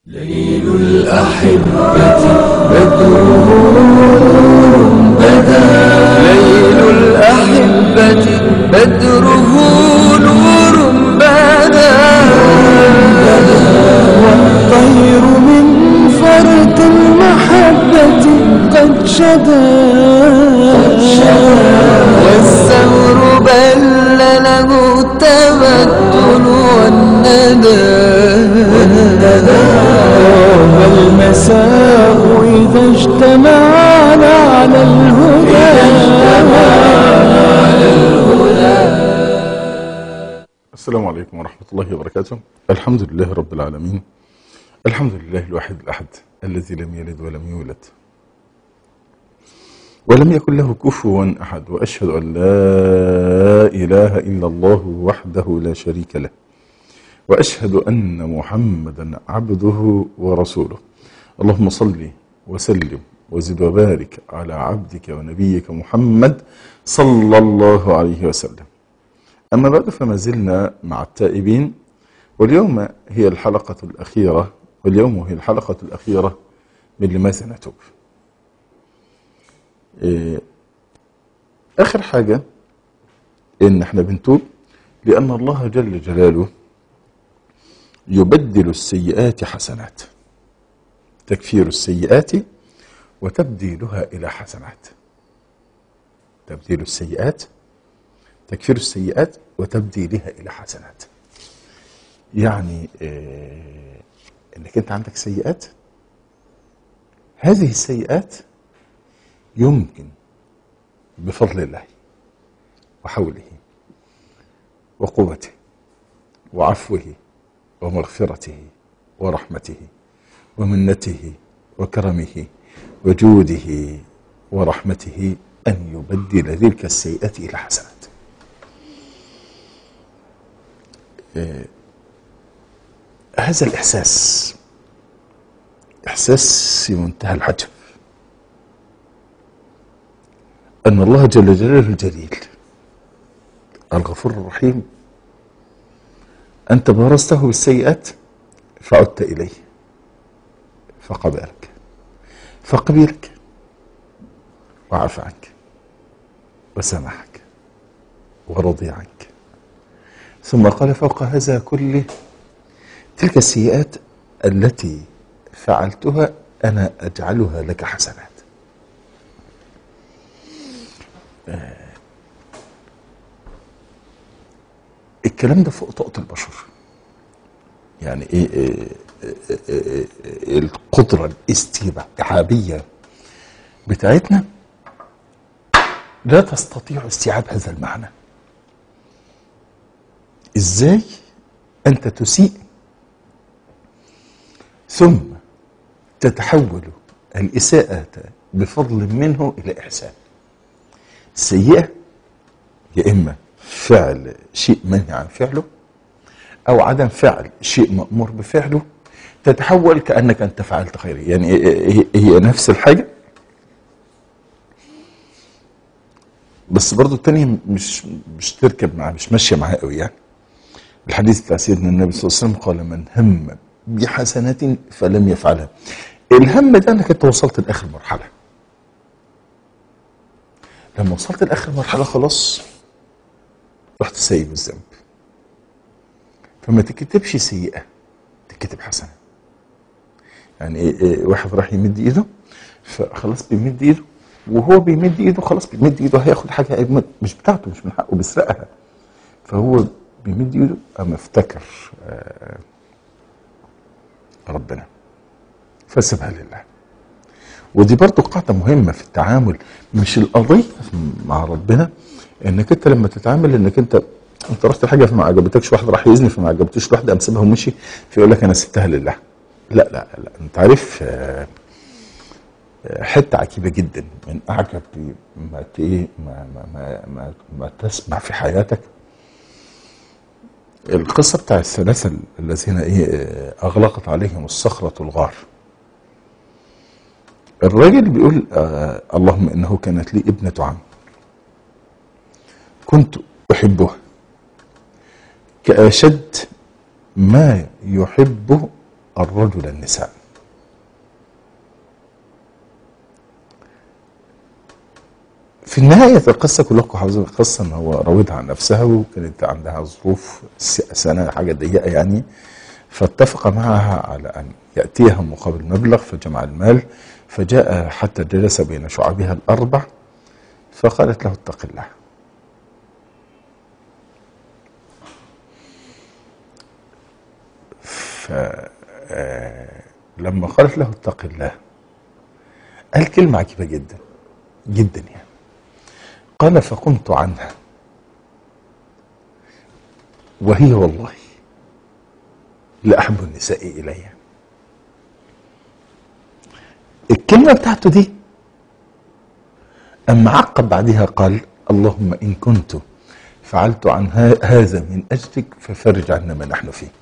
ليل الأحبة بدره بدا ليل الأحبة بدره نور بدا والطير من فرط المحبة قد شدا والثور بل له التمدن والندى والمساء إذا اجتمعنا على الهدى السلام عليكم ورحمة الله وبركاته الحمد لله رب العالمين الحمد لله الواحد الأحد الذي لم يلد ولم يولد ولم يكن له كفوا أحد وأشهد أن لا إله إلا الله وحده لا شريك له وأشهد أن محمدا عبده ورسوله اللهم صل وسلم وزد وبارك على عبدك ونبيك محمد صلى الله عليه وسلم أما بعد فما زلنا مع التائبين واليوم هي الحلقة الأخيرة واليوم هي الحلقة الأخيرة من لماذا نتوب إيه، آخر حاجة إن احنا بنتوب لأن الله جل جلاله يبدل السيئات حسنات تكفير السيئات وتبديلها إلى حسنات تبديل السيئات تكفير السيئات وتبديلها الى حسنات يعني آه، انك انت عندك سيئات هذه السيئات يمكن بفضل الله وحوله وقوته وعفوه ومغفرته ورحمته ومنته وكرمه وجوده ورحمته ان يبدل تلك السيئات الى حسنات هذا الإحساس إحساس في منتهى العجب أن الله جل جلاله الجليل الغفور الرحيم أنت بارزته بالسيئات فعدت إليه فقبلك فقبلك وعفى عنك وسامحك ورضي عنك ثم قال فوق هذا كله تلك السيئات التي فعلتها انا اجعلها لك حسنات آه، الكلام ده فوق طاقة البشر يعني ايه إيه- إيه- إيه- إيه القدرة الاستيعابية بتاعتنا لا تستطيع استيعاب هذا المعنى ازاي انت تسيء ثم تتحول الاساءة بفضل منه الى احسان السيئة يا اما فعل شيء منهي عن فعله او عدم فعل شيء مأمور بفعله تتحول كأنك انت فعلت خير يعني هي- هي نفس الحاجة بس برضو التانية مش مش تركب معاه مش ماشية معاه قوي يعني الحديث بتاع سيدنا النبي صلى الله عليه وسلم قال من هم بحسنة فلم يفعلها الهم ده انك انت وصلت لاخر مرحله لما وصلت لاخر مرحله خلاص رحت سايب الذنب فما تكتبش سيئه تكتب حسنه يعني إيه إيه واحد راح يمد ايده فخلاص بيمد ايده وهو بيمد ايده خلاص بيمد ايده هياخد حاجه مش بتاعته مش من حقه بيسرقها فهو بيمد ايده اما افتكر آه، ربنا فسيبها لله ودي برضو قاعدة مهمة في التعامل مش القضية مع ربنا انك انت لما تتعامل انك انت انت رحت الحاجة فما عجبتكش واحد راح يزني فما عجبتوش واحد قام سيبها ومشي فيقول لك انا سبتها لله لا لا لا انت عارف آه، آه، حتة عجيبة جدا من اعجب ما ت- ايه ما ما ما, ما, ما تسمع في حياتك القصة بتاع الثلاثة الذين ايه آه، اغلقت عليهم الصخرة الغار الراجل بيقول آه اللهم انه كانت لي ابنة عم كنت احبها كأشد ما يحب الرجل النساء في نهاية القصة كلكم حافظين القصة ان هو راودها عن نفسها وكانت عندها ظروف س- سنة حاجة ضيقة يعني فاتفق معها على ان يأتيها مقابل مبلغ فجمع المال فجاء حتى جلس بين شعبها الأربع فقالت له اتق الله فلما قالت له اتق الله قال كلمة عجيبة جدا جدا يعني قال فقمت عنها وهي والله لأحب النساء إلي الكلمة بتاعته دي أما عقب بعدها قال اللهم إن كنت فعلت عن ها- هذا من أجلك ففرج عنا ما نحن فيه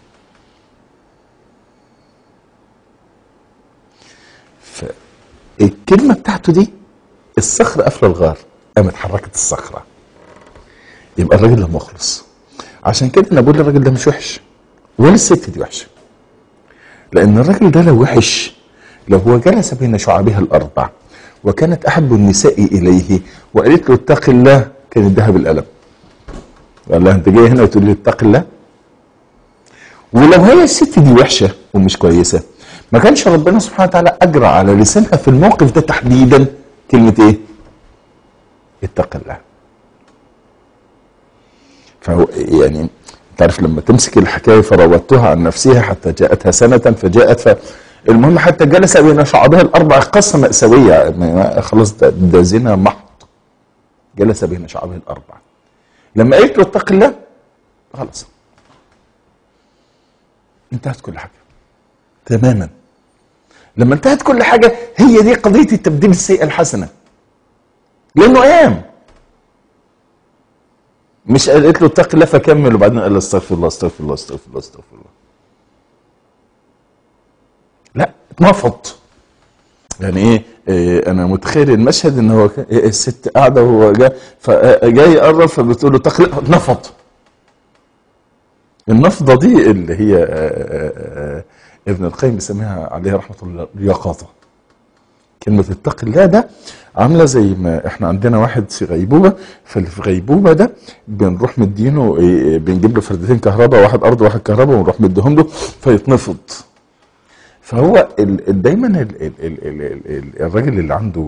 فالكلمة بتاعته دي الصخرة قافلة الغار قامت حركت الصخرة يبقى الراجل ده مخلص عشان كده انا بقول الراجل ده مش وحش ولا الست دي وحشه لان الراجل ده لو وحش لو هو جلس بين شعبها الاربع وكانت احب النساء اليه وقالت له اتق الله كان اداها بالقلم قال لها انت جاي هنا وتقول لي اتق الله ولو هي الست دي وحشه ومش كويسه ما كانش ربنا سبحانه وتعالى اجرى على لسانها في الموقف ده تحديدا كلمه ايه؟ اتق الله فهو يعني انت عارف لما تمسك الحكايه فراودتها عن نفسها حتى جاءتها سنه فجاءت ف المهم حتى جلس بين شعبها الاربع قصه ماساويه ما- خلاص ده, ده زنا محض جلس بين شعبها الاربع لما قالت له اتق الله خلاص انتهت كل حاجه تماما لما انتهت كل حاجه هي دي قضيه التبديل السيئه الحسنه لانه قام مش قالت له اتق الله فكمل وبعدين قال استغفر الله استغفر الله استغفر الله استغفر الله لا اتنفض يعني ايه, إيه انا متخيل المشهد ان هو كان- إيه الست قاعده وهو جاي فجاي يقرب فبتقول له اتق الله اتنفض النفضه دي اللي هي آه، آه، آه، ابن القيم بيسميها عليه رحمه الله اليقظه كلمة اتق الله ده عاملة زي ما احنا عندنا واحد في غيبوبة فاللي في غيبوبة ده بنروح مدينه ايه، بنجيب له فردتين كهرباء واحد أرض وواحد كهرباء ونروح مديهم له فيتنفض فهو ال- ال- دايما ال- ال- ال- ال- ال- ال- الراجل اللي عنده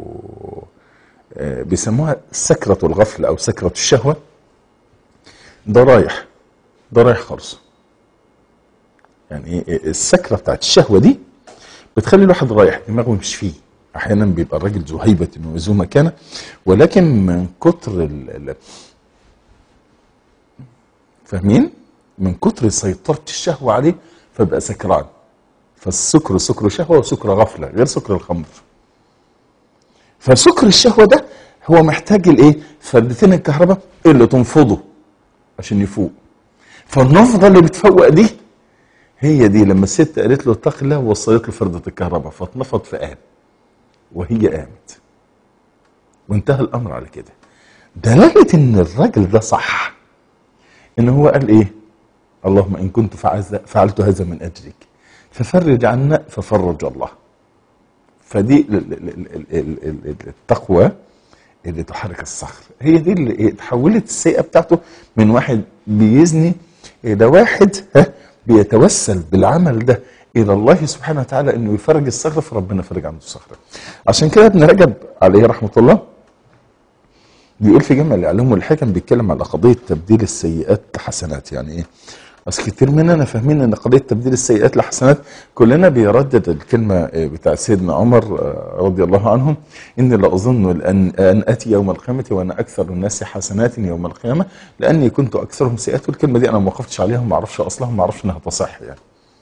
آه، بيسموها سكرة الغفلة أو سكرة الشهوة ده رايح ده رايح خالص يعني ايه السكرة بتاعت الشهوة دي بتخلي الواحد رايح دماغه مش فيه احيانا بيبقى الراجل ذو هيبه وذو مكانه ولكن من كتر ال ال- فاهمين من كتر سيطره الشهوه عليه فبقى سكران فالسكر سكر شهوه وسكر غفله غير سكر الخمر فسكر الشهوه ده هو محتاج الايه فردتين الكهرباء اللي تنفضه عشان يفوق فالنفضه اللي بتفوق دي هي دي لما الست قالت له اتق الله ووصلت له فردة الكهرباء فاتنفض فقام وهي قامت وانتهى الامر على كده دلالة ان الراجل ده صح ان هو قال ايه اللهم ان كنت فعز- فعلت هذا من اجلك ففرج عنا ففرج الله فدي ال- ال- ال- ال- ال- ال- ال- التقوى اللي تحرك الصخر هي دي اللي إيه؟ تحولت السيئه بتاعته من واحد بيزني الى واحد ها بيتوسل بالعمل ده الى الله سبحانه وتعالى انه يفرج الصخره فربنا فرج عنه الصخره عشان كده ابن رجب عليه رحمه الله بيقول في جمع الاعلام والحكم بيتكلم على قضيه تبديل السيئات لحسنات يعني ايه بس كتير مننا فاهمين ان قضيه تبديل السيئات لحسنات كلنا بيردد الكلمه آه، بتاع سيدنا عمر آه، رضي الله عنه اني لاظن ان ان اتي يوم القيامه وانا اكثر الناس حسنات يوم القيامه لاني كنت اكثرهم سيئات والكلمه دي انا ما وقفتش عليها وما اعرفش اصلها وما اعرفش انها تصح يعني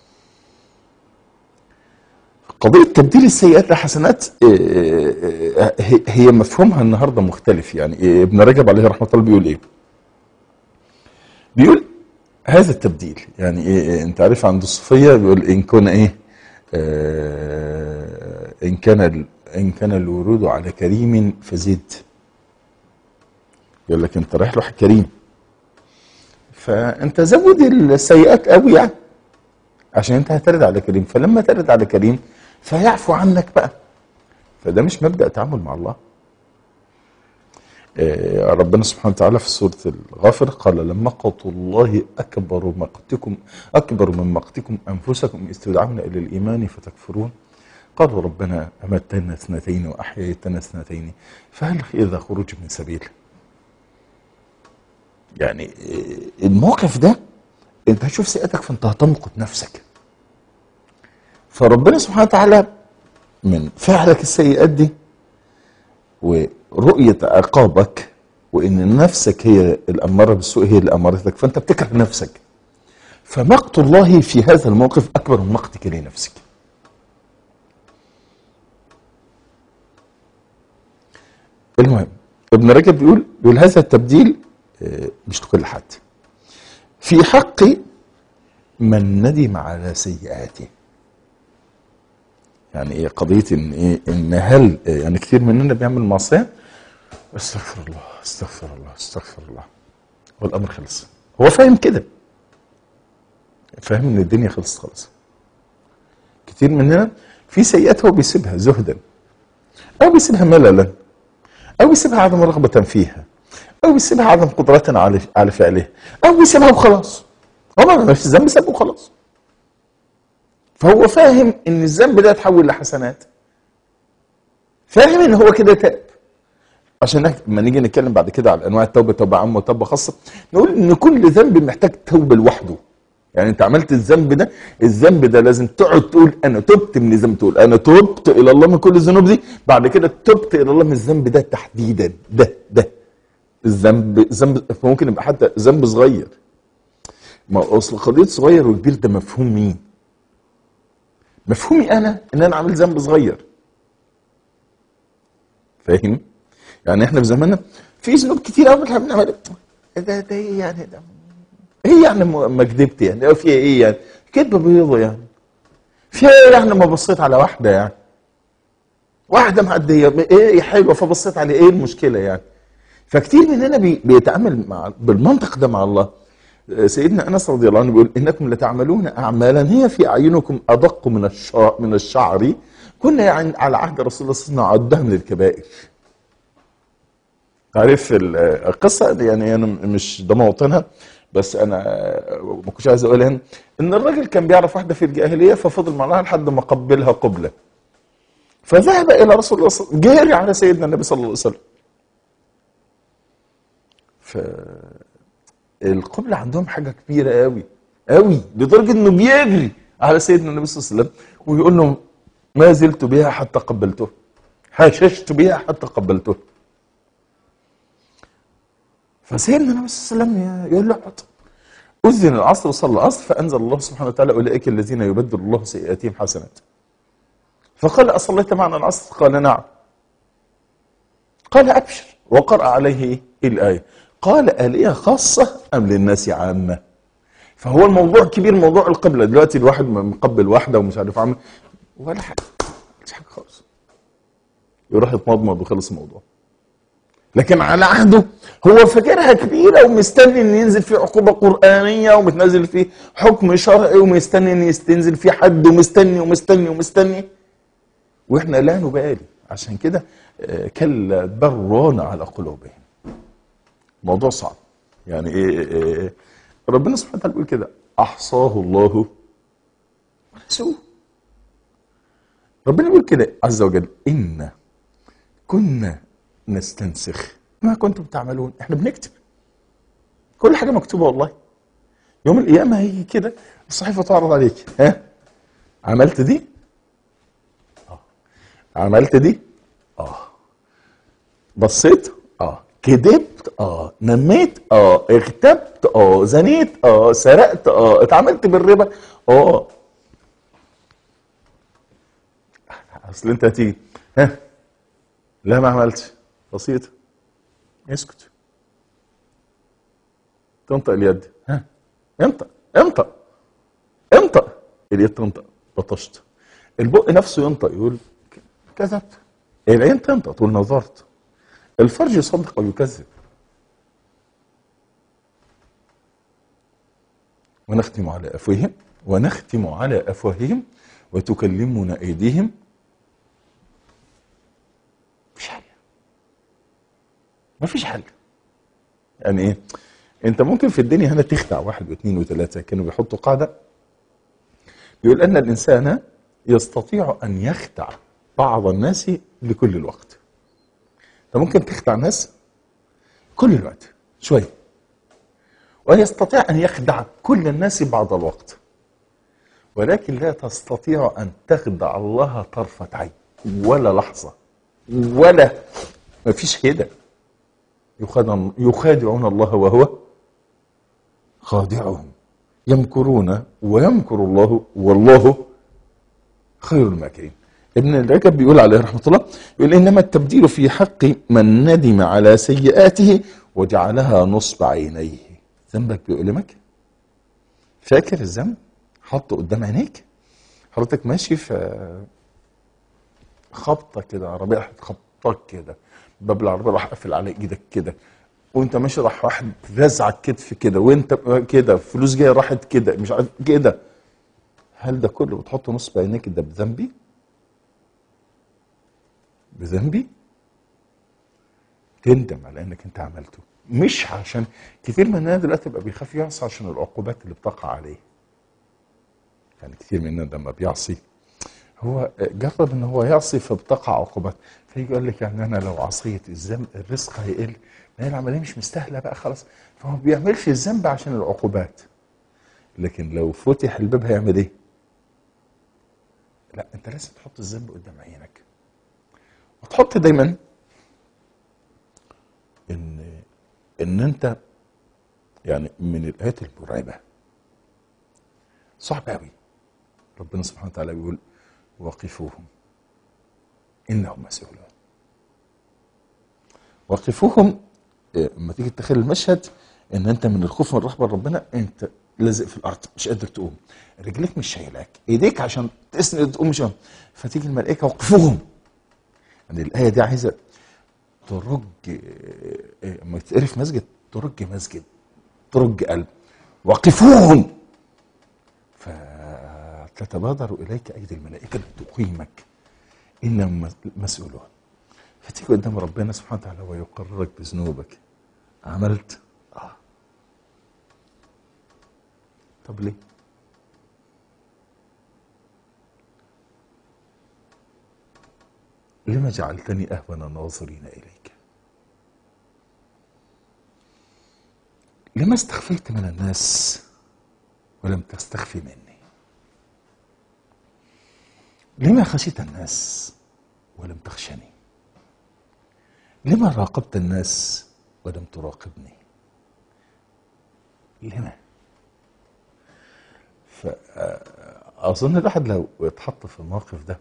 قضية تبديل السيئات لحسنات آه، آه، هي- هي مفهومها النهارده مختلف يعني آه، ابن رجب عليه رحمه الله بيقول ايه؟ بيقول هذا التبديل يعني ايه انت عارف عند الصوفيه بيقول ان كان ايه آه ان كان ال- ان كان الورود على كريم فزد يقول لك انت رايح له كريم فانت زود السيئات قوي يعني عشان انت هترد على كريم فلما ترد على كريم فيعفو عنك بقى فده مش مبدا تعامل مع الله آه، ربنا سبحانه وتعالى في سورة الغافر قال لمقت الله أكبر مقتكم أكبر من مقتكم أنفسكم إذ تدعون إلى الإيمان فتكفرون قالوا ربنا أمتنا اثنتين وأحييتنا اثنتين فهل إذا خروج من سبيل يعني آه، الموقف ده انت هتشوف سيئتك فانت هتمقت نفسك فربنا سبحانه وتعالى من فعلك السيئات دي ورؤية عقابك وإن نفسك هي الأمارة بالسوء هي اللي أمرتك فأنت بتكره نفسك فمقت الله في هذا الموقف أكبر من مقتك لنفسك المهم ابن رجب بيقول بيقول هذا التبديل آه، مش لكل حد في حق من ندم على سيئاته يعني ايه قضيه ان ايه ان هل يعني كتير مننا بيعمل معصيه استغفر الله استغفر الله استغفر الله والامر خلص هو فاهم كده فاهم ان الدنيا خلصت خلاص كتير مننا في سيئات هو بيسيبها زهدا او بيسيبها مللا او بيسيبها عدم رغبه فيها او بيسيبها عدم قدره على على فعلها او بيسيبها وخلاص هو ما عملش ذنب سابه وخلاص فهو فاهم ان الذنب ده اتحول لحسنات فاهم ان هو كده تاب عشان نك- لما نيجي نتكلم بعد كده على انواع التوبه توبه عامه وتوبه خاصه نقول ان كل ذنب محتاج توبه لوحده يعني انت عملت الذنب ده الذنب ده لازم تقعد تقول انا تبت من الذنب تقول انا تبت الى الله من كل الذنوب دي بعد كده تبت الى الله من الذنب ده تحديدا ده ده الذنب ذنب ممكن يبقى حتى ذنب صغير ما اصل قضيه صغير وكبير ده مفهوم مين مفهومي انا ان انا عامل ذنب صغير فاهم يعني احنا في زماننا في ذنوب كتير قوي احنا بنعملها ده ده ايه يعني ده ايه يعني م- ما كدبت يعني أو فيها ايه يعني كدبه بيضه يعني فيها ايه يعني ما بصيت على واحده يعني واحده معديه ايه حلوه فبصيت على ايه المشكله يعني فكتير مننا بي بيتعامل مع بالمنطق ده مع الله سيدنا انس رضي الله عنه بيقول انكم لتعملون اعمالا هي في اعينكم ادق من الشعر من الشعر كنا يعني على عهد رسول الله صلى الله عليه وسلم نعدها من الكبائر تعرف ال- القصه يعني انا مش ده موطنها بس انا ما كنتش عايز اقولها هنا ان الراجل كان بيعرف واحده في الجاهليه ففضل معاها لحد ما قبلها قبله فذهب الى رسول الله صلى الله عليه وسلم جاري على سيدنا النبي صلى الله عليه وسلم ف القبلة عندهم حاجة كبيرة قوي قوي لدرجة انه بيجري على سيدنا النبي صلى الله عليه وسلم ويقول له ما زلت بها حتى قبلته حششت بها حتى قبلته فسيدنا النبي صلى الله عليه وسلم يقول له اقعد أذن العصر وصلى العصر فأنزل الله سبحانه وتعالى أولئك الذين يبدل الله سيئاتهم حسنات فقال أصليت معنا العصر قال نعم قال أبشر وقرأ عليه الآية قال آلية خاصة أم للناس عامة فهو الموضوع كبير موضوع القبلة دلوقتي الواحد مقبل واحدة ومش عارف عامل ولا حاجة مش حاجة خالص يروح يتمضمض وخلص الموضوع لكن على عهده هو فاكرها كبيرة ومستني ان ينزل فيه عقوبة قرآنية ومتنزل فيه حكم شرعي ومستني ان ينزل فيه حد ومستني ومستني ومستني واحنا لا نبالي عشان كده آه، كلا بران على قلوبهم موضوع صعب يعني ايه, إيه ربنا سبحانه وتعالى بيقول كده احصاه الله ونسوه ربنا بيقول كده عز وجل ان كنا نستنسخ ما كنتم تعملون احنا بنكتب كل حاجه مكتوبه والله يوم القيامه هيجي كده الصحيفه تعرض عليك ها عملت دي اه عملت دي اه بصيت اه كذبت اه نميت اه اغتبت اه زنيت اه سرقت اه اتعاملت بالربا اه اصل انت هتيجي ها لا ما عملتش بسيطة اسكت تنطق اليد ها انطق انطق انطق اليد تنطق بطشت البق نفسه ينطق يقول كذبت العين تنطق تقول نظرت الفرج يصدق او يكذب ونختم على افواههم ونختم على افواههم وتكلمنا ايديهم مفيش حاجه مفيش حاجه يعني ايه انت ممكن في الدنيا هنا تخدع واحد واثنين وثلاثه كانوا بيحطوا قاعده بيقول ان الانسان يستطيع ان يخدع بعض الناس لكل الوقت انت ممكن تخدع ناس كل الوقت شويه ويستطيع ان يخدع كل الناس بعض الوقت ولكن لا تستطيع ان تخدع الله طرفه عين ولا لحظه ولا ما فيش كده يخادع- يخادعون الله وهو خادعهم يمكرون ويمكر الله والله خير الماكرين ابن الرجب بيقول عليه رحمه الله يقول انما التبديل في حق من ندم على سيئاته وجعلها نصب عينيه ذنبك بيؤلمك فاكر الذنب حطه قدام عينيك حضرتك ماشي في خبطه كده عربيه راحت خبطك كده باب العربيه راح قافل على ايدك كده وانت ماشي راح واحد رزعك كتف كده وانت كده فلوس جايه راحت كده مش عارف كده هل ده كله بتحط نصب عينيك ده بذنبي؟ بذنبي؟ تندم على انك انت عملته مش عشان كتير مننا دلوقتي بقى بيخاف يعصي عشان العقوبات اللي بتقع عليه يعني كتير مننا لما بيعصي هو جرب ان هو يعصي فبتقع عقوبات فيجي يقول لك يعني انا لو عصيت الذنب الرزق هيقل ما هي العمليه مش مستاهله بقى خلاص فهو ما بيعملش الذنب عشان العقوبات لكن لو فتح الباب هيعمل ايه؟ لا انت لازم تحط الذنب قدام عينك وتحط دايما ان ان انت يعني من الايات المرعبه صعب قوي ربنا سبحانه وتعالى بيقول وقفوهم انهم مسؤولون وقفوهم إيه، لما تيجي تتخيل المشهد ان انت من الخوف من رحمه ربنا انت لازق في الارض مش قادر تقوم رجليك مش شايلاك ايديك عشان تسند تقوم مش قادر. فتيجي الملائكه وقفوهم يعني الايه دي عايزه ترج إيه، لما تتقري في مسجد ترج مسجد ترج قلب وقفوهم فتتبادر اليك ايدي الملائكه لتقيمك انهم مس- مسؤولون فتيجي قدام ربنا سبحانه وتعالى ويقررك بذنوبك عملت اه طب ليه لما جعلتني اهون الناظرين اليك لما استخفيت من الناس ولم تستخفي مني لما خشيت الناس ولم تخشني لما راقبت الناس ولم تراقبني لما فأظن الواحد لو اتحط في الموقف ده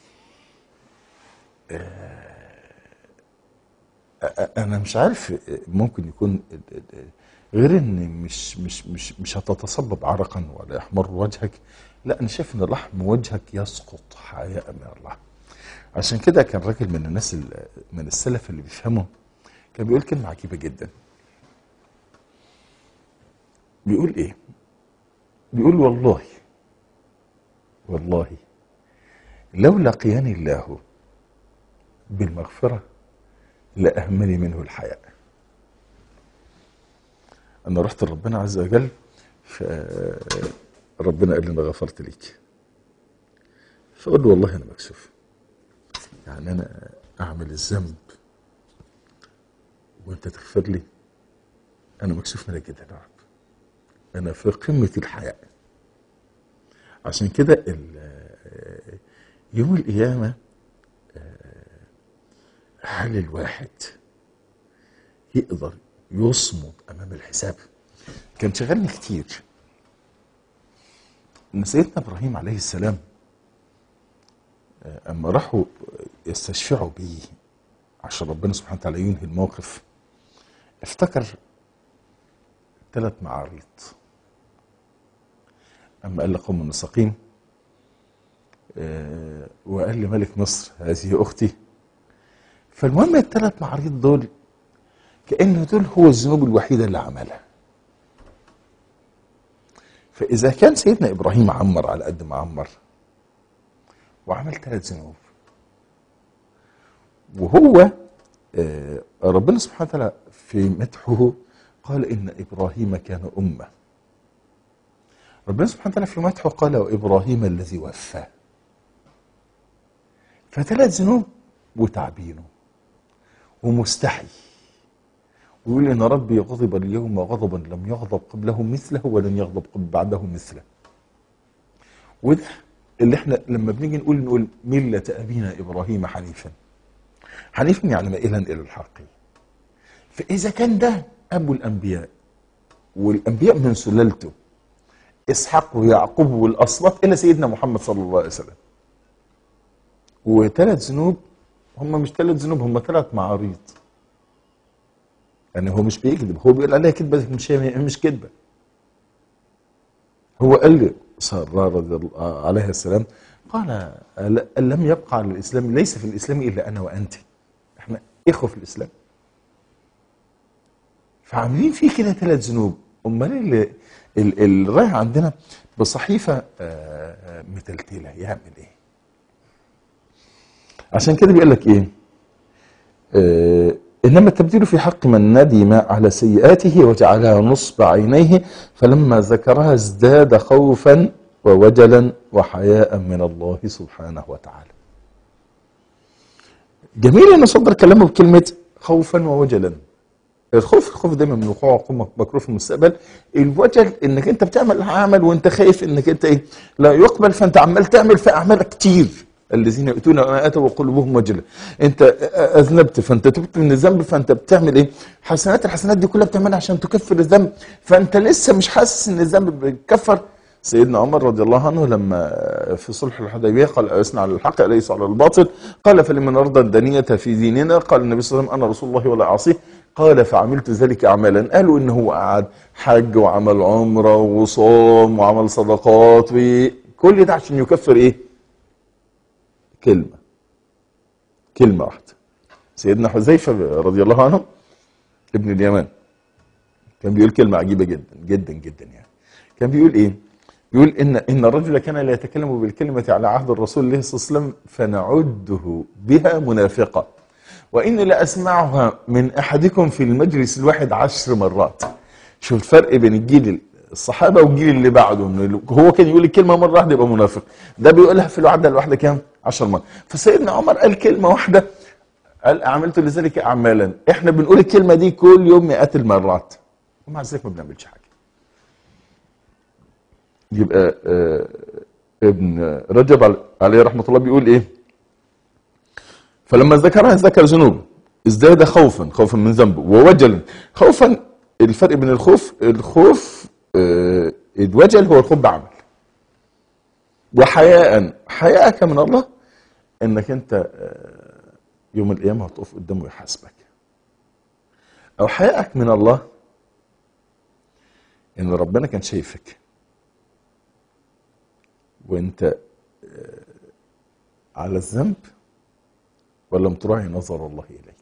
آه، أنا مش عارف ممكن يكون غير ان مش مش مش مش هتتصبب عرقا ولا يحمر وجهك لا انا شايف ان لحم وجهك يسقط حياء من الله عشان كده كان راجل من الناس ال- من السلف اللي بيفهموا كان بيقول كلمه عجيبه جدا بيقول ايه بيقول والله والله لو لقياني الله بالمغفره لاهمني منه الحياء انا رحت لربنا عز وجل فربنا قال لي انا غفرت ليك فقول له والله انا مكسوف يعني انا اعمل الذنب وانت تغفر لي انا مكسوف منك جدا يا رب انا في قمه الحياء عشان كده ال- يوم القيامه هل الواحد يقدر يصمد امام الحساب كان شغلني كتير ان سيدنا ابراهيم عليه السلام آه، اما راحوا يستشفعوا بيه عشان ربنا سبحانه وتعالى ينهي الموقف افتكر ثلاث معارض اما قال لقوم المستقيم آه، وقال لملك مصر هذه اختي فالمهم الثلاث معارض دول كأن دول هو الذنوب الوحيدة اللي عملها فاذا كان سيدنا ابراهيم عمر على قد ما عمر وعمل ثلاث ذنوب وهو آه، ربنا سبحانه وتعالى في مدحه قال ان ابراهيم كان امه ربنا سبحانه وتعالى في مدحه قال وابراهيم الذي وفى فثلاث ذنوب وتعبينه ومستحي ويقول ان ربي غضب اليوم غضبا لم يغضب قبله مثله ولن يغضب قبل بعده مثله وده اللي احنا لما بنيجي نقول نقول ملة أبينا إبراهيم حنيفا حنيفا يعني مائلا إلى الحق فإذا كان ده أبو الأنبياء والأنبياء من سلالته إسحاق ويعقوب والأصباط إلى سيدنا محمد صلى الله عليه وسلم وثلاث ذنوب هم مش ثلاث ذنوب هم ثلاث معاريض يعني هو مش بيكذب هو بيقول عليها كذبه لكن مش مش كذبه هو قال لي سارة رضي الله عليه السلام قال أل- لم يبقى على الاسلام ليس في الاسلام الا انا وانت احنا اخوه في الاسلام فعاملين فيه كده ثلاث ذنوب امال اللي ال- اللي رايح عندنا بصحيفه آه، آه، متلتله يعمل ايه؟ عشان كده بيقول لك ايه؟ آه، انما التبديل في حق من ندم على سيئاته وجعلها نصب عينيه فلما ذكرها ازداد خوفا ووجلا وحياء من الله سبحانه وتعالى. جميل ان صدر كلامه بكلمه خوفا ووجلا. الخوف الخوف دايما من وقوع عقوبة مكروه في المستقبل الوجل انك انت بتعمل عمل وانت خايف انك انت ايه لا يقبل فانت عمال تعمل في اعمال كتير الذين يؤتون ما اتوا وقلوبهم وجله انت اذنبت فانت تبت من الذنب فانت بتعمل ايه حسنات الحسنات دي كلها بتعملها عشان تكفر الذنب فانت لسه مش حاسس ان الذنب بيكفر سيدنا عمر رضي الله عنه لما في صلح الحديبيه قال ألسنا على الحق أليس على الباطل قال فلمن أرضى الدنية في ديننا قال النبي صلى الله عليه وسلم أنا رسول الله ولا أعصيه قال فعملت ذلك أعمالا قالوا إنه قعد حج وعمل عمرة وصام وعمل صدقات وكل ده عشان يكفر إيه كلمة كلمة واحدة سيدنا حذيفة رضي الله عنه ابن اليمان كان بيقول كلمة عجيبة جدا جدا جدا يعني كان بيقول ايه يقول ان ان الرجل كان لا يتكلم بالكلمة على عهد الرسول الله صلى الله عليه وسلم فنعده بها منافقة واني لاسمعها من احدكم في المجلس الواحد عشر مرات شوف الفرق بين الجيل الصحابه والجيل اللي بعده إن هو كان يقول الكلمه مره واحده يبقى منافق ده بيقولها في الوعده الواحده كام 10 مرات فسيدنا عمر قال كلمه واحده قال عملت لذلك اعمالا احنا بنقول الكلمه دي كل يوم مئات المرات ومع ذلك ما بنعملش حاجه يبقى آه ابن رجب عل- عليه رحمه الله بيقول ايه فلما ذكرها ذكر ذنوبه ازداد خوفا خوفا من ذنبه ووجلا خوفا الفرق بين الخوف الخوف آه، الوجل هو الخوف بعمل وحياء حياءك من الله انك انت آه، يوم القيامه هتقف قدامه يحاسبك او حياءك من الله ان ربنا كان شايفك وانت آه، على الذنب ولم تراعي نظر الله اليك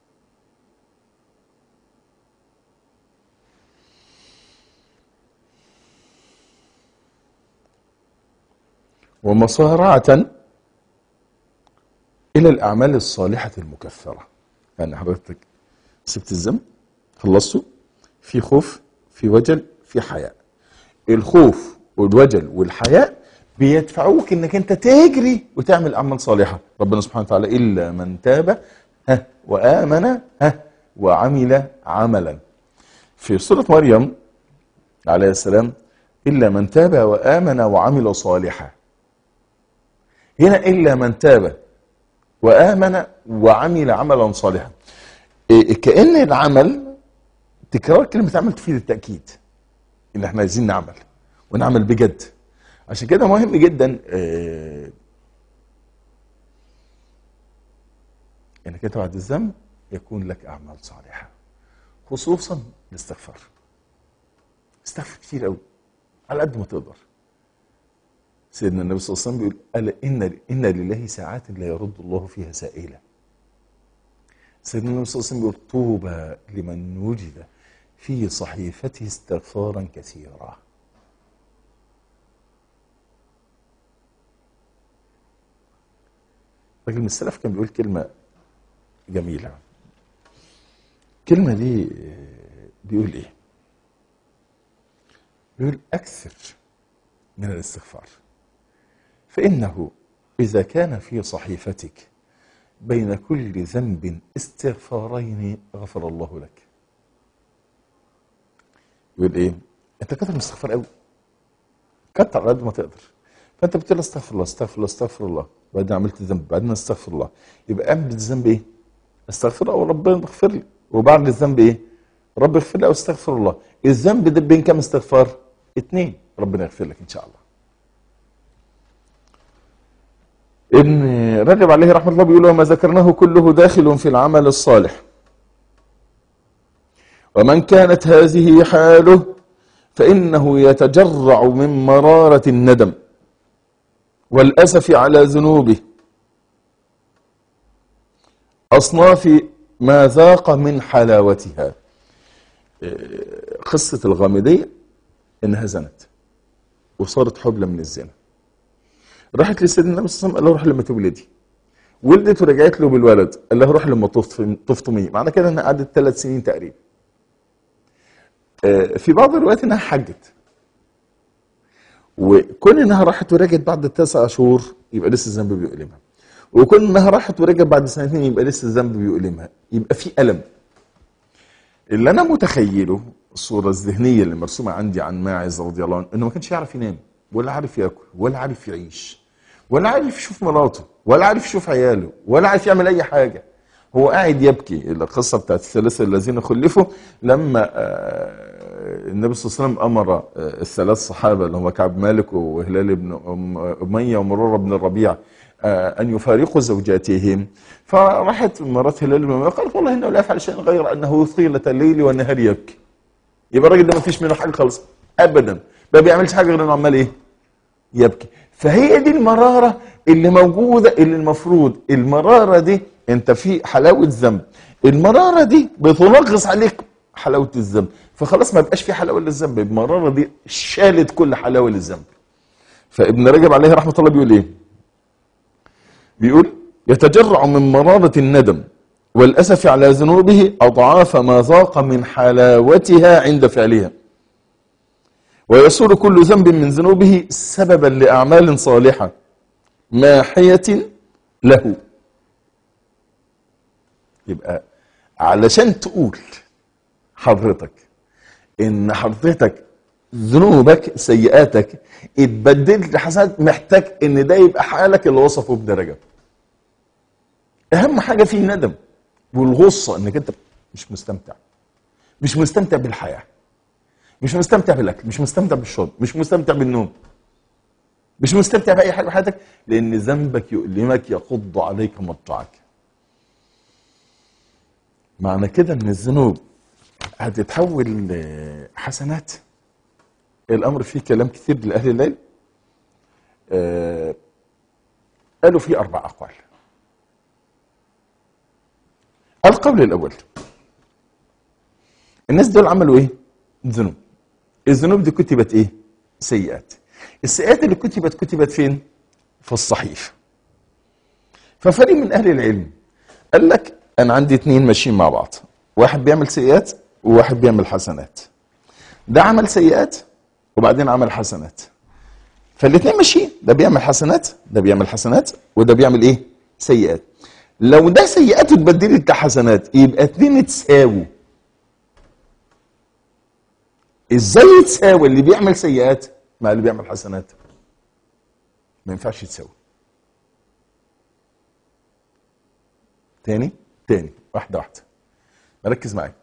ومصارعة إلى الأعمال الصالحة المكفرة يعني حضرتك سبت الذنب خلصته في خوف في وجل في حياء الخوف والوجل والحياء بيدفعوك انك انت تجري وتعمل اعمال صالحه ربنا سبحانه وتعالى الا من تاب ها وامن ها وعمل عملا في سوره مريم عليه السلام الا من تاب وامن وعمل صالحا هنا الا من تاب وامن وعمل عملا صالحا إيه، كان العمل تكرار كلمه عمل تفيد التاكيد ان احنا عايزين نعمل ونعمل بجد عشان كده مهم جدا آه، انك انت بعد الذنب يكون لك اعمال صالحه خصوصا الاستغفار استغفر كتير قوي على قد ما تقدر سيدنا النبي صلى الله عليه وسلم بيقول ألا إن إن لله ساعات لا يرد الله فيها سائلا سيدنا النبي صلى الله عليه وسلم بيقول طوبى لمن وجد في صحيفته استغفارا كثيرا راجل من السلف كان بيقول كلمه جميله الكلمه دي آه، بيقول ايه بيقول اكثر من الاستغفار فانه اذا كان في صحيفتك بين كل ذنب استغفارين غفر الله لك يقول ايه انت كتر من الاستغفار قوي كتر على قد ما تقدر فانت بتقول استغفر الله استغفر الله استغفر الله بعدين عملت ذنب بعدين استغفر الله يبقى اعمل الذنب ايه استغفر الله وربنا يغفر لي وبعد الذنب ايه رب اغفر لي او استغفر الله الذنب ده بين كام استغفار اتنين ربنا يغفر لك ان شاء الله ابن رجب عليه رحمه الله بيقول وما ذكرناه كله داخل في العمل الصالح ومن كانت هذه حاله فإنه يتجرع من مرارة الندم والأسف على ذنوبه أصناف ما ذاق من حلاوتها إيه، قصة الغامدية إنها زنت وصارت حبلى من الزنا راحت لسيدنا النبي صلى الله عليه وسلم قال له روح لما تولدي ولدت ورجعت له بالولد قال له روح لما تفطم- تفطمي معنى كده انها قعدت ثلاث سنين تقريبا آه، في بعض الروايات انها حجت وكون انها راحت ورجعت بعد تسع شهور يبقى لسه الذنب بيؤلمها وكون انها راحت ورجعت بعد سنتين يبقى لسه الذنب بيؤلمها يبقى في الم اللي انا متخيله الصوره الذهنيه اللي مرسومه عندي عن ماعز رضي الله عنه انه ما كانش يعرف ينام ولا عارف ياكل ولا عارف يعيش ولا عارف يشوف مراته ولا عارف يشوف عياله ولا عارف يعمل اي حاجه هو قاعد يبكي القصه بتاعت الثلاثه الذين خلفوا لما آه، النبي صلى الله عليه وسلم امر آه، الثلاث صحابه اللي هم كعب مالك وهلال بن أم- اميه ومراره بن الربيع آه، ان يفارقوا زوجاتهم فراحت مرات هلال بن اميه قالت والله انه لا يفعل شيئا غير انه طيله الليل والنهار يبكي يبقى الراجل ده ما فيش منه حاجه خالص ابدا ما بيعملش حاجه غير انه عمال ايه يبكي فهي دي المرارة اللي موجودة اللي المفروض المرارة دي انت في حلاوة ذنب المرارة دي بتنغص عليك حلاوة الذنب فخلاص ما بقاش في حلاوة للذنب المرارة دي شالت كل حلاوة للذنب فابن رجب عليه رحمة الله بيقول ايه بيقول يتجرع من مرارة الندم والأسف على ذنوبه أضعاف ما ذاق من حلاوتها عند فعلها ويصير كل ذنب من ذنوبه سببا لأعمال صالحة ماحية له يبقى علشان تقول حضرتك ان حضرتك ذنوبك سيئاتك اتبدلت لحسنات محتاج ان ده يبقى حالك اللي وصفه ابن رجب اهم حاجه فيه الندم والغصه انك انت مش مستمتع مش مستمتع بالحياه مش مستمتع بالاكل مش مستمتع بالشرب مش مستمتع بالنوم مش مستمتع باي حاجه في حياتك لان ذنبك يؤلمك يقض عليك مضجعك معنى كده ان الذنوب هتتحول حسنات الامر فيه كلام كثير لاهل العلم آه قالوا فيه اربع اقوال القول الاول الناس دول عملوا ايه ذنوب الذنوب دي كتبت ايه سيئات السيئات اللي كتبت كتبت فين في الصحيفه ففريق من اهل العلم قال لك انا عندي اتنين ماشيين مع بعض واحد بيعمل سيئات وواحد بيعمل حسنات ده عمل سيئات وبعدين عمل حسنات فالاثنين ماشيين ده بيعمل حسنات ده بيعمل حسنات وده بيعمل ايه سيئات لو ده سيئات اتبدلت كحسنات يبقى اتنين اتساووا ازاي يتساوي اللي بيعمل سيئات مع اللي بيعمل حسنات ما ينفعش يتساوي تاني تاني واحده واحده ركز معايا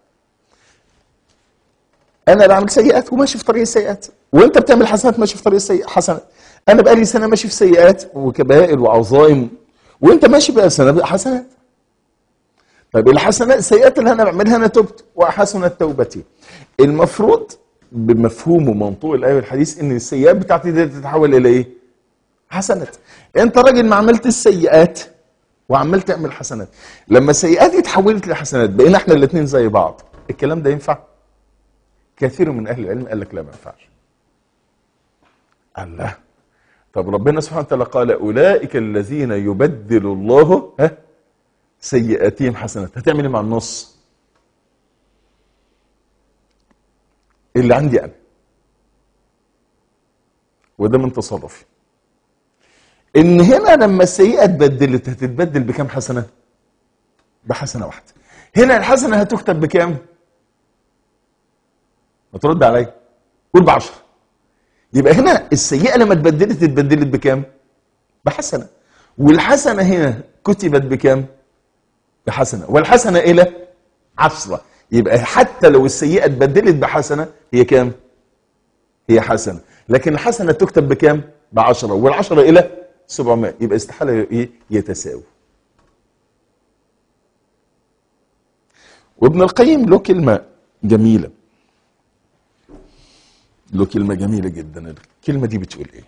انا بعمل سيئات وماشي في طريق السيئات وانت بتعمل حسنات ماشي في طريق السيئات حسنات انا بقالي سنه ماشي في سيئات وكبائر وعظائم وانت ماشي بقى سنه حسنات طيب الحسنات السيئات اللي انا بعملها انا تبت وحسنت توبتي المفروض بمفهوم ومنطوق الايه والحديث ان السيئات بتاعتي دي تتحول الى ايه؟ حسنات انت راجل ما عملت السيئات وعمال تعمل حسنات لما السيئات اتحولت لحسنات بقينا احنا الاثنين زي بعض الكلام ده ينفع؟ كثير من اهل العلم قال لك لا ما ينفعش الله طب ربنا سبحانه وتعالى قال اولئك الذين يبدل الله ها سيئاتهم حسنات هتعمل ايه مع النص اللي عندي انا وده من تصرفي ان هنا لما السيئه اتبدلت هتتبدل بكام حسنه بحسنه واحده هنا الحسنه هتكتب بكام ما ترد عليا قول بعشرة يبقى هنا السيئه لما اتبدلت اتبدلت بكام بحسنه والحسنه هنا كتبت بكام بحسنه والحسنه الى عشرة يبقى حتى لو السيئه اتبدلت بحسنه هي كام هي حسنه لكن الحسنه تكتب بكام بعشرة والعشرة الى 700 يبقى استحاله ايه يتساووا وابن القيم له كلمه جميله له كلمه جميله جدا الكلمه دي بتقول ايه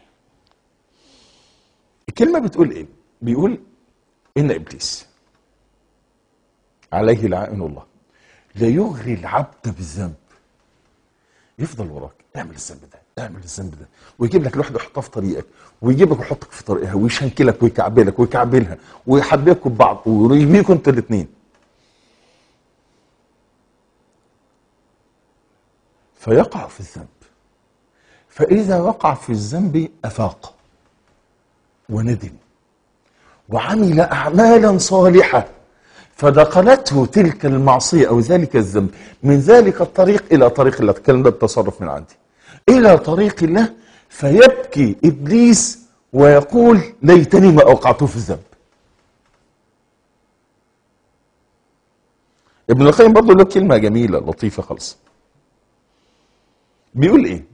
الكلمه بتقول ايه بيقول ان ابليس عليه لعائن الله لا يغري العبد بالذنب يفضل وراك اعمل الذنب ده اعمل الذنب ده ويجيب لك لوحده يحطها في طريقك ويجيب لك ويحطك في طريقها ويشنكلك ويكعبلك ويكعبلها ويحببكم ببعض ويرميكم انتوا الاثنين فيقع في الذنب فإذا وقع في الذنب أفاق وندم وعمل أعمالا صالحة فدخلته تلك المعصية أو ذلك الذنب من ذلك الطريق إلى طريق الله الكلام ده التصرف من عندي إلى طريق الله فيبكي إبليس ويقول ليتني ما أوقعته في الذنب ابن القيم برضه له كلمة جميلة لطيفة خالص بيقول إيه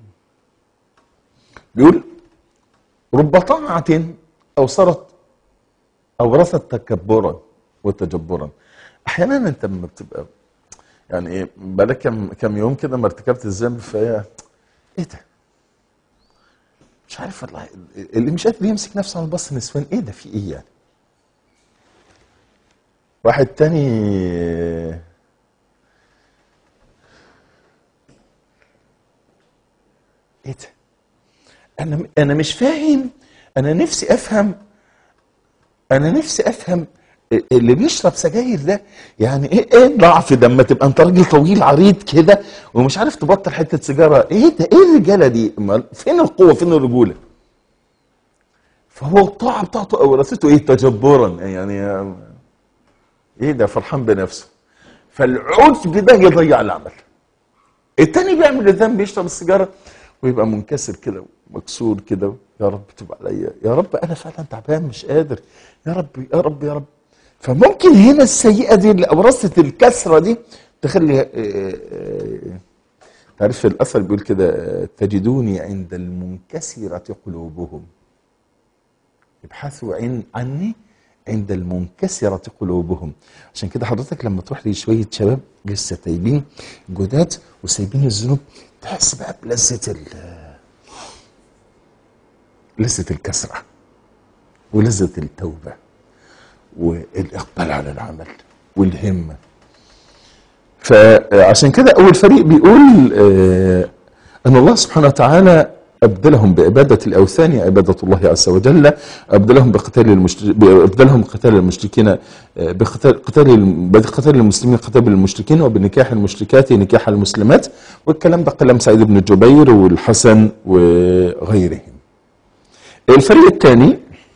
بيقول رب طاعة أوصرت أورثت تكبرا وتجبرا أحيانا أنت لما بتبقى يعني إيه بقالك كم كم يوم كده ما ارتكبت الذنب فهي إيه ده؟ مش عارف والله اللي مش قادر يمسك نفسه على البص نسوان إيه ده في إيه يعني؟ واحد تاني ايه ده؟ انا انا مش فاهم انا نفسي افهم انا نفسي افهم اللي بيشرب سجاير ده يعني ايه ايه الضعف ده اما تبقى انت راجل طويل عريض كده ومش عارف تبطل حته سيجاره ايه ده ايه الرجاله دي أمال فين القوه فين الرجوله فهو الطاعه بتاعته اورثته ايه تجبرا يعني ايه ده فرحان بنفسه فالعجب ده يضيع العمل التاني بيعمل الذنب بيشرب السيجاره ويبقى منكسر كده مكسور كده يا رب تب عليا يا رب انا فعلا تعبان مش قادر يا رب يا رب يا رب فممكن هنا السيئه دي اللي اورثت الكسره دي تخلي تعرف في الاثر بيقول كده تجدوني عند المنكسره قلوبهم ابحثوا عن عني عند المنكسرة قلوبهم عشان كده حضرتك لما تروح لي شوية شباب لسه تايبين جداد وسايبين الذنوب تحس بقى بلذة ال لذة الكسرة ولذة التوبة والإقبال على العمل والهمة فعشان كده أول فريق بيقول آه أن الله سبحانه وتعالى أبدلهم بعبادة الأوثان عبادة الله عز وجل أبدلهم بقتال المشرك أبدلهم قتال المشركين بقتال قتال بقتال المسلمين قتال المشركين وبنكاح المشركات نكاح المسلمات والكلام ده كلام سعيد بن جبير والحسن وغيرهم الفريق الثاني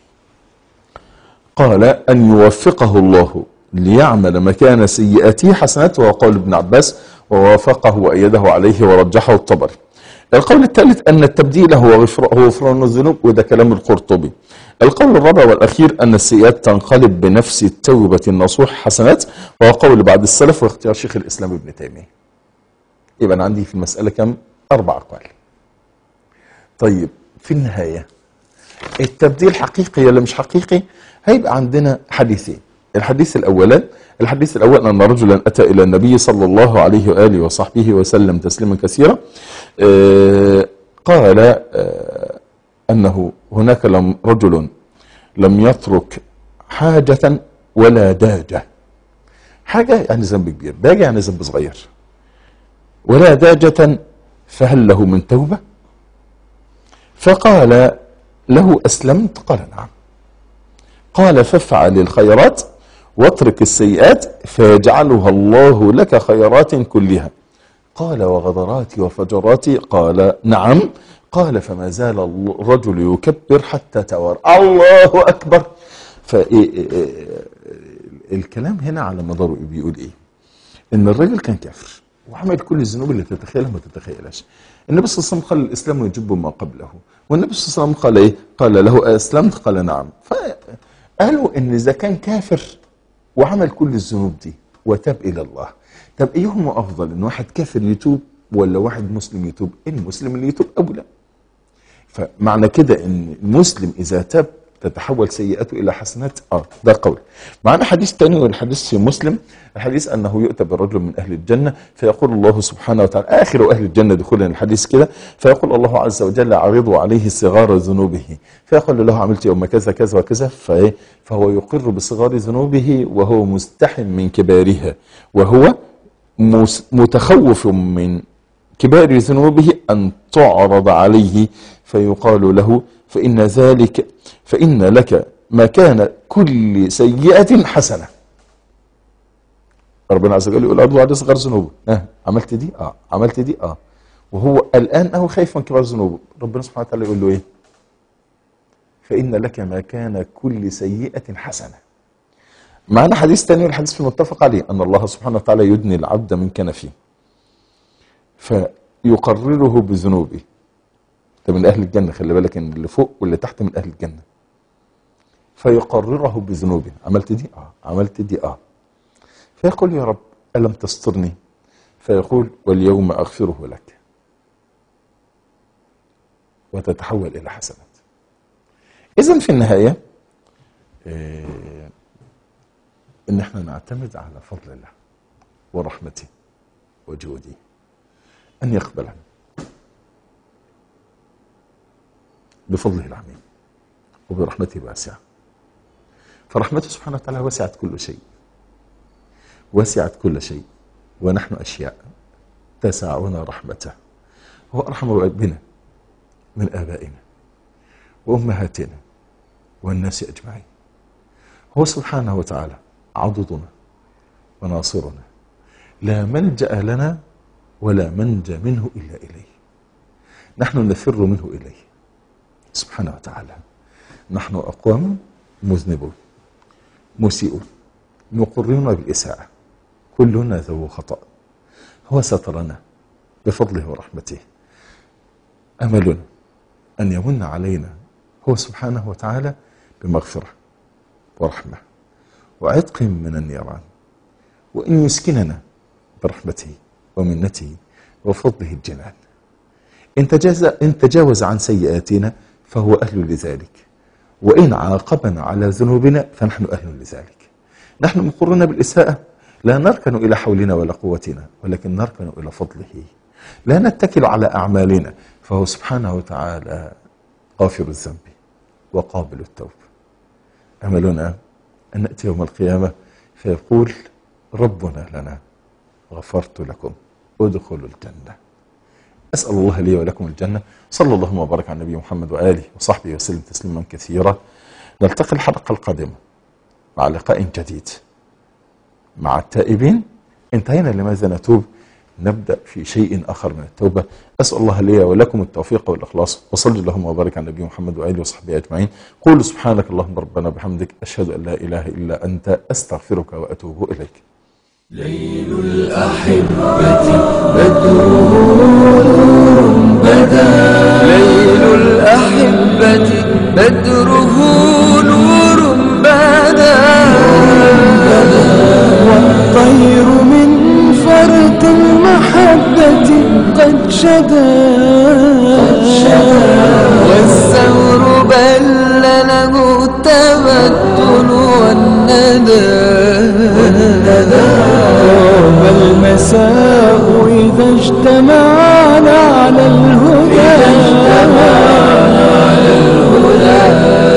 قال أن يوفقه الله ليعمل مكان سيئاته حسنات وهو قول ابن عباس ووافقه وأيده عليه ورجحه الطبري القول الثالث أن التبديل هو غفر- هو غفران الذنوب وده كلام القرطبي القول الرابع والأخير أن السيئات تنقلب بنفس التوبة النصوح حسنات وهو قول بعض السلف واختيار شيخ الإسلام ابن تيمية يبقى أنا عندي في المسألة كم أربع أقوال طيب في النهاية التبديل حقيقي ولا مش حقيقي هيبقى عندنا حديثين الحديث الأولان الحديث الأول أن رجلا أتى إلى النبي صلى الله عليه وآله وصحبه وسلم تسليما كثيرا آه، قال آه، أنه هناك لم رجل لم يترك حاجة ولا داجة حاجة يعني ذنب كبير داجة يعني ذنب صغير ولا داجة فهل له من توبة فقال له أسلمت قال نعم قال فافعل الخيرات واترك السيئات فيجعلها الله لك خيرات كلها قال وغدراتي وفجراتي قال نعم قال فما زال الرجل يكبر حتى توارى الله أكبر فالكلام هنا على مداره بيقول ايه ان الراجل كان كافر وعمل كل الذنوب اللي تتخيلها ما تتخيلهاش النبي صلى الله عليه وسلم قال الاسلام يجب ما قبله والنبي صلى الله عليه وسلم قال ايه قال له اسلمت قال نعم فقالوا ان اذا كان كافر وعمل كل الذنوب دي وتاب الى الله طب ايهما افضل ان واحد كافر يتوب ولا واحد مسلم يتوب المسلم اللي يتوب اولى فمعنى كده ان المسلم اذا تاب تتحول سيئاته الى حسنات اه ده قول معنا حديث تاني والحديث في مسلم الحديث انه يؤتى برجل من اهل الجنه فيقول الله سبحانه وتعالى اخر اهل الجنه دخولا الحديث كده فيقول الله عز وجل عرضوا عليه صغار ذنوبه فيقول له عملت يوم كذا كذا وكذا فايه فهو يقر بصغار ذنوبه وهو مستحم من كبارها وهو متخوف من كبار ذنوبه ان تعرض عليه فيقال له فإن ذلك فإن لك مكان كل سيئة حسنة ربنا عز وجل يقول أرضو على صغر ذنوبه اه عملت دي اه عملت دي اه وهو الآن هو خايف من كبار ذنوبه ربنا سبحانه وتعالى يقول له ايه فإن لك مكان كل سيئة حسنة معنا حديث ثاني الحديث في المتفق عليه أن الله سبحانه وتعالى يدني العبد من كنفه فيقرره بذنوبه ده من اهل الجنه خلي بالك ان اللي فوق واللي تحت من اهل الجنه فيقرره بذنوبه عملت دي اه عملت دي اه فيقول يا رب الم تسترني فيقول واليوم اغفره لك وتتحول الى حسنات اذا في النهايه آه ان احنا نعتمد على فضل الله ورحمته وجوده ان يقبلنا بفضله العميم وبرحمته الواسعة فرحمته سبحانه وتعالى وسعت كل شيء وسعت كل شيء ونحن أشياء تسعنا رحمته هو أرحم بنا من آبائنا وأمهاتنا والناس أجمعين هو سبحانه وتعالى عضدنا وناصرنا لا ملجأ لنا ولا منجى منه إلا إليه نحن نفر منه إليه سبحانه وتعالى نحن أقوام مذنبون مسيئون مقرون بالإساءة كلنا ذو خطأ هو سترنا بفضله ورحمته أملنا أن يمن علينا هو سبحانه وتعالى بمغفرة ورحمة وعتق من النيران وأن يسكننا برحمته ومنته وفضله الجنان إن تجاوز, إن تجاوز عن سيئاتنا فهو أهل لذلك وإن عاقبنا على ذنوبنا فنحن أهل لذلك نحن مقرون بالإساءة لا نركن إلى حولنا ولا قوتنا ولكن نركن إلى فضله لا نتكل على أعمالنا فهو سبحانه وتعالى غافر الذنب وقابل التوب أملنا أن نأتي يوم القيامة فيقول ربنا لنا غفرت لكم ادخلوا الجنه أسأل الله لي ولكم الجنة صلى الله وبارك على النبي محمد وآله وصحبه وسلم تسليما كثيرا نلتقي الحلقة القادمة مع لقاء جديد مع التائبين انتهينا لماذا نتوب نبدأ في شيء آخر من التوبة أسأل الله لي ولكم التوفيق والإخلاص وصلي اللهم وبارك على النبي محمد وآله وصحبه أجمعين قولوا سبحانك اللهم ربنا بحمدك أشهد أن لا إله إلا أنت أستغفرك وأتوب إليك ليل الأحبة بدره نور بدا ليل الأحبة بدره نور بدا والطير من فرط المحبة قد شدا والثور بل له التبتل والندى والمساء إذا اجتمعنا على الهدى على الهدى